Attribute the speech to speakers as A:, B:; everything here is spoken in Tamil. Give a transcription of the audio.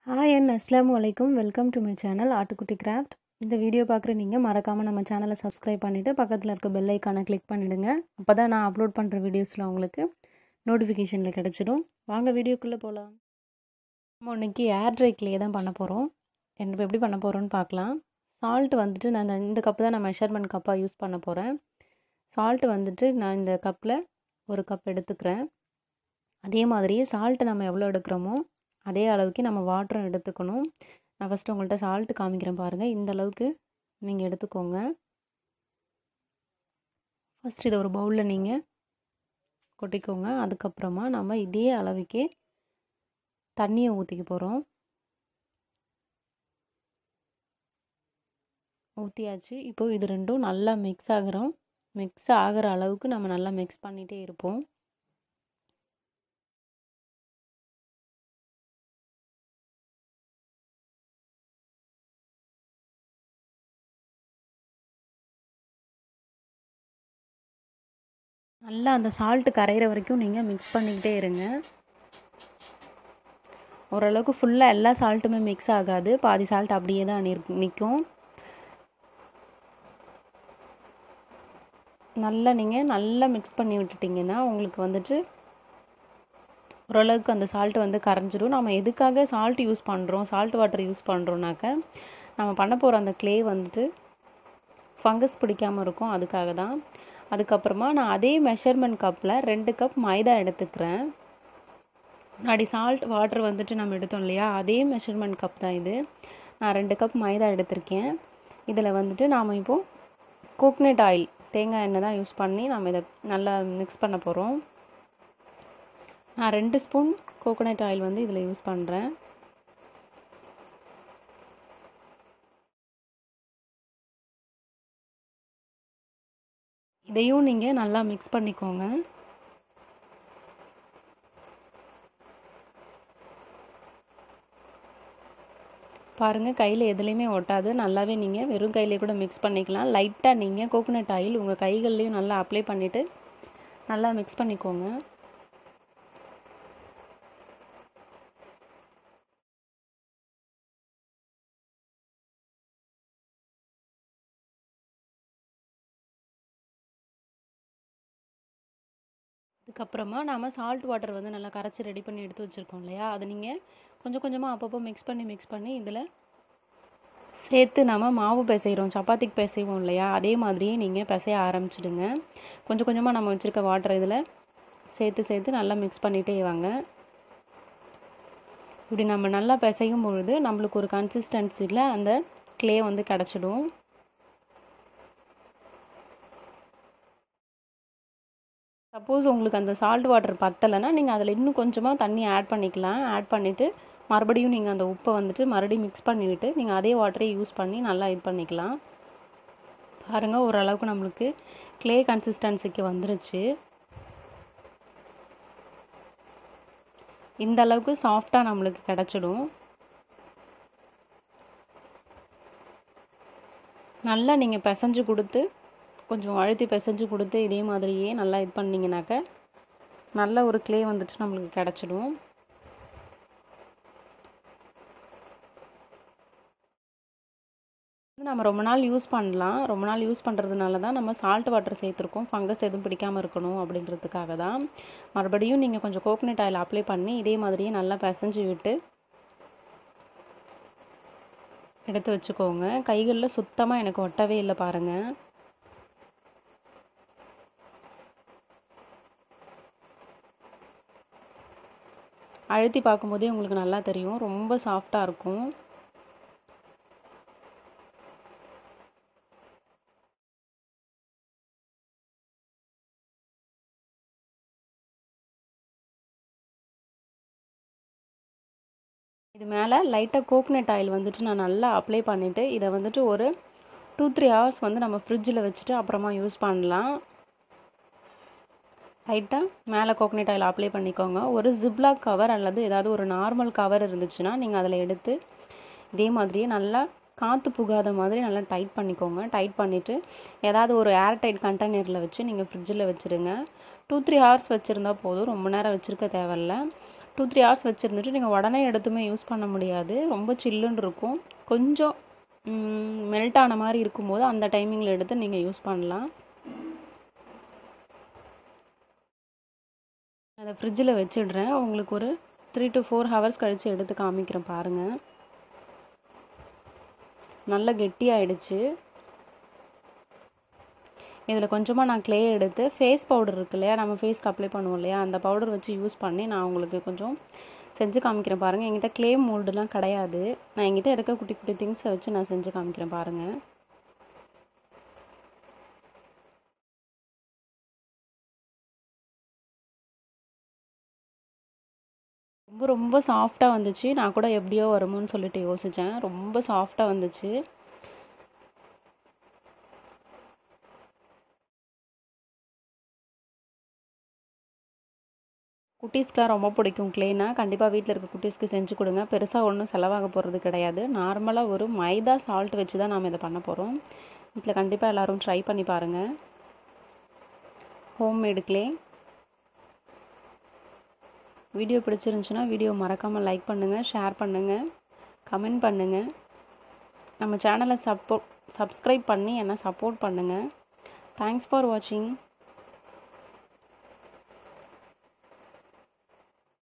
A: ஹாய் அண்ட் அஸ்ஸலாமு அலைக்கும் வெல்கம் டு மை சேனல் ஆட்டுக்குட்டி கிராஃப்ட் இந்த வீடியோ பார்க்குற நீங்கள் மறக்காமல் நம்ம சேனலை சப்ஸ்கிரைப் பண்ணிவிட்டு பக்கத்தில் இருக்க பெல் ஐக்கானை கிளிக் பண்ணிவிடுங்க அப்போ தான் நான் அப்லோட் பண்ணுற வீடியோஸில் உங்களுக்கு நோட்டிஃபிகேஷனில் கிடச்சிடும் வாங்க வீடியோக்குள்ளே போகலாம் நம்ம இன்னைக்கு ஏர் ட்ரை க்ளே தான் பண்ண போகிறோம் என்ன எப்படி பண்ண போகிறோன்னு பார்க்கலாம் சால்ட் வந்துட்டு நான் இந்த- இந்த கப்பு தான் நான் மெஷர்மெண்ட் கப்பாக யூஸ் பண்ண போகிறேன் சால்ட் வந்துட்டு நான் இந்த கப்பில் ஒரு கப் எடுத்துக்கிறேன் அதே மாதிரி சால்ட்டு நம்ம எவ்வளோ எடுக்கிறோமோ அதே அளவுக்கு நம்ம வாட்டரும் எடுத்துக்கணும் நான் ஃபஸ்ட்டு உங்கள்கிட்ட சால்ட்டு காமிக்கிறேன் பாருங்கள் இந்த அளவுக்கு நீங்கள் எடுத்துக்கோங்க ஃபஸ்ட் இதை ஒரு பவுலில் நீங்கள் கொட்டிக்கோங்க அதுக்கப்புறமா நம்ம இதே அளவுக்கே தண்ணியை ஊற்றிக்க போகிறோம் ஊற்றியாச்சு இப்போ இது ரெண்டும் நல்லா மிக்ஸ் ஆகிறோம் மிக்ஸ் ஆகிற அளவுக்கு நம்ம நல்லா மிக்ஸ் பண்ணிகிட்டே இருப்போம் நல்லா அந்த சால்ட்டு கரையிற வரைக்கும் நீங்கள் மிக்ஸ் பண்ணிக்கிட்டே இருங்க ஓரளவுக்கு ஃபுல்லாக எல்லா சால்ட்டுமே மிக்ஸ் ஆகாது பாதி சால்ட் அப்படியே தான் நிற்கும் நல்லா நீங்கள் நல்லா மிக்ஸ் பண்ணி விட்டுட்டிங்கன்னா உங்களுக்கு வந்துட்டு ஓரளவுக்கு அந்த சால்ட்டு வந்து கரைஞ்சிரும் நம்ம எதுக்காக சால்ட் யூஸ் பண்ணுறோம் சால்ட் வாட்டர் யூஸ் பண்ணுறோன்னாக்க நம்ம பண்ண போகிற அந்த க்ளே வந்துட்டு ஃபங்கஸ் பிடிக்காமல் இருக்கும் அதுக்காக தான் அதுக்கப்புறமா நான் அதே மெஷர்மெண்ட் கப்பில் ரெண்டு கப் மைதா எடுத்துக்கிறேன் முன்னாடி சால்ட் வாட்டர் வந்துட்டு நம்ம எடுத்தோம் இல்லையா அதே மெஷர்மெண்ட் கப் தான் இது நான் ரெண்டு கப் மைதா எடுத்திருக்கேன் இதில் வந்துட்டு நாம் இப்போது கோக்னட் ஆயில் தேங்காய் எண்ணெய் தான் யூஸ் பண்ணி நம்ம இதை நல்லா மிக்ஸ் பண்ண போகிறோம் நான் ரெண்டு ஸ்பூன் கோகோனட் ஆயில் வந்து இதில் யூஸ் பண்ணுறேன் இதையும் நீங்கள் நல்லா மிக்ஸ் பண்ணிக்கோங்க பாருங்கள் கையில் எதுலேயுமே ஒட்டாது நல்லாவே நீங்கள் வெறும் கையிலே கூட மிக்ஸ் பண்ணிக்கலாம் லைட்டாக நீங்கள் கோகோனட் ஆயில் உங்கள் கைகள்லேயும் நல்லா அப்ளை பண்ணிவிட்டு நல்லா மிக்ஸ் பண்ணிக்கோங்க அதுக்கப்புறமா நாம் சால்ட் வாட்டர் வந்து நல்லா கரைச்சி ரெடி பண்ணி எடுத்து வச்சுருக்கோம் இல்லையா அதை நீங்கள் கொஞ்சம் கொஞ்சமாக அப்பப்போ மிக்ஸ் பண்ணி மிக்ஸ் பண்ணி இதில் சேர்த்து நம்ம மாவு பிசைகிறோம் சப்பாத்திக்கு பிசைவோம் இல்லையா அதே மாதிரியே நீங்கள் பிசைய ஆரம்பிச்சிடுங்க கொஞ்சம் கொஞ்சமாக நம்ம வச்சுருக்க வாட்டர் இதில் சேர்த்து சேர்த்து நல்லா மிக்ஸ் பண்ணிகிட்டே வாங்க இப்படி நம்ம நல்லா பிசையும் பொழுது நம்மளுக்கு ஒரு கன்சிஸ்டன்சியில் அந்த க்ளே வந்து கிடச்சிடும் சப்போஸ் உங்களுக்கு அந்த சால்ட் வாட்டர் பத்தலைன்னா நீங்கள் அதில் இன்னும் கொஞ்சமாக தண்ணி ஆட் பண்ணிக்கலாம் ஆட் பண்ணிவிட்டு மறுபடியும் நீங்கள் அந்த உப்பை வந்துட்டு மறுபடியும் மிக்ஸ் பண்ணிவிட்டு நீங்கள் அதே வாட்டரே யூஸ் பண்ணி நல்லா இது பண்ணிக்கலாம் பாருங்கள் ஓரளவுக்கு நம்மளுக்கு க்ளே கன்சிஸ்டன்சிக்கு வந்துருச்சு இந்த அளவுக்கு சாஃப்டாக நம்மளுக்கு கிடச்சிடும் நல்லா நீங்கள் பிசைஞ்சு கொடுத்து கொஞ்சம் அழுத்தி பிசைஞ்சு கொடுத்து இதே மாதிரியே நல்லா இது பண்ணிங்கனாக்க நல்ல ஒரு க்ளே வந்துட்டு நம்மளுக்கு கிடச்சிடும் நம்ம ரொம்ப நாள் யூஸ் பண்ணலாம் ரொம்ப நாள் யூஸ் பண்ணுறதுனால தான் நம்ம சால்ட் வாட்டர் சேர்த்துருக்கோம் ஃபங்கஸ் எதுவும் பிடிக்காமல் இருக்கணும் அப்படின்றதுக்காக தான் மறுபடியும் நீங்கள் கொஞ்சம் கோகனட் ஆயில் அப்ளை பண்ணி இதே மாதிரியே நல்லா பிசைஞ்சு விட்டு எடுத்து வச்சுக்கோங்க கைகளில் சுத்தமாக எனக்கு ஒட்டவே இல்லை பாருங்கள் அழுத்தி பார்க்கும்போதே உங்களுக்கு நல்லா தெரியும் ரொம்ப சாஃப்டாக இருக்கும் இது மேலே லைட்டாக கோகனட் ஆயில் வந்துட்டு நான் நல்லா அப்ளை பண்ணிவிட்டு இதை வந்துட்டு ஒரு டூ த்ரீ ஹவர்ஸ் வந்து நம்ம ஃப்ரிட்ஜில் வச்சுட்டு அப்புறமா யூஸ் பண்ணலாம் லைட்டாக மேலே கோகனட் ஆயில் அப்ளை பண்ணிக்கோங்க ஒரு ஜிப்லாக் கவர் அல்லது ஏதாவது ஒரு நார்மல் கவர் இருந்துச்சுன்னா நீங்கள் அதில் எடுத்து இதே மாதிரியே நல்லா காற்று புகாத மாதிரி நல்லா டைட் பண்ணிக்கோங்க டைட் பண்ணிவிட்டு ஏதாவது ஒரு ஏர் டைட் கண்டெய்னரில் வச்சு நீங்கள் ஃப்ரிட்ஜில் வச்சுருங்க டூ த்ரீ ஹவர்ஸ் வச்சுருந்தா போதும் ரொம்ப நேரம் வச்சுருக்க தேவையில்ல டூ த்ரீ ஹவர்ஸ் வச்சுருந்துட்டு நீங்கள் உடனே எடுத்துமே யூஸ் பண்ண முடியாது ரொம்ப சில்லுன்னு இருக்கும் கொஞ்சம் மெல்ட் ஆன மாதிரி இருக்கும்போது அந்த டைமிங்கில் எடுத்து நீங்கள் யூஸ் பண்ணலாம் அதை ஃப்ரிட்ஜில் வச்சிடுறேன் உங்களுக்கு ஒரு த்ரீ டு ஃபோர் ஹவர்ஸ் கழித்து எடுத்து காமிக்கிறேன் பாருங்கள் நல்ல கெட்டியாயிடுச்சு இதில் கொஞ்சமாக நான் க்ளே எடுத்து ஃபேஸ் பவுடர் இருக்கு இல்லையா நம்ம ஃபேஸ்க்கு அப்ளை பண்ணுவோம் இல்லையா அந்த பவுடர் வச்சு யூஸ் பண்ணி நான் உங்களுக்கு கொஞ்சம் செஞ்சு காமிக்கிறேன் பாருங்கள் என்கிட்ட க்ளே மோல்டுலாம் கிடையாது நான் என்கிட்ட இருக்க குட்டி குட்டி திங்ஸை வச்சு நான் செஞ்சு காமிக்கிறேன் பாருங்கள் ரொம்ப ரொம்ப சாஃப்டாக வந்துச்சு நான் கூட எப்படியோ வருமோன்னு சொல்லிட்டு யோசித்தேன் ரொம்ப சாஃப்டாக வந்துச்சு குட்டீஸ்க்குலாம் ரொம்ப பிடிக்கும் க்ளேனா கண்டிப்பாக வீட்டில் இருக்க குட்டீஸ்க்கு செஞ்சு கொடுங்க பெருசாக ஒன்றும் செலவாக போகிறது கிடையாது நார்மலாக ஒரு மைதா சால்ட் வச்சு தான் நாம் இதை பண்ண போகிறோம் வீட்டில் கண்டிப்பாக எல்லோரும் ட்ரை பண்ணி பாருங்கள் ஹோம்மேடு க்ளே வீடியோ பிடிச்சிருந்துச்சுன்னா வீடியோ மறக்காமல் லைக் பண்ணுங்கள் ஷேர் பண்ணுங்கள் கமெண்ட் பண்ணுங்கள் நம்ம சேனலை சப்போர்ட் சப்ஸ்கிரைப் பண்ணி என்ன சப்போர்ட் பண்ணுங்கள் தேங்க்ஸ் ஃபார் வாட்சிங்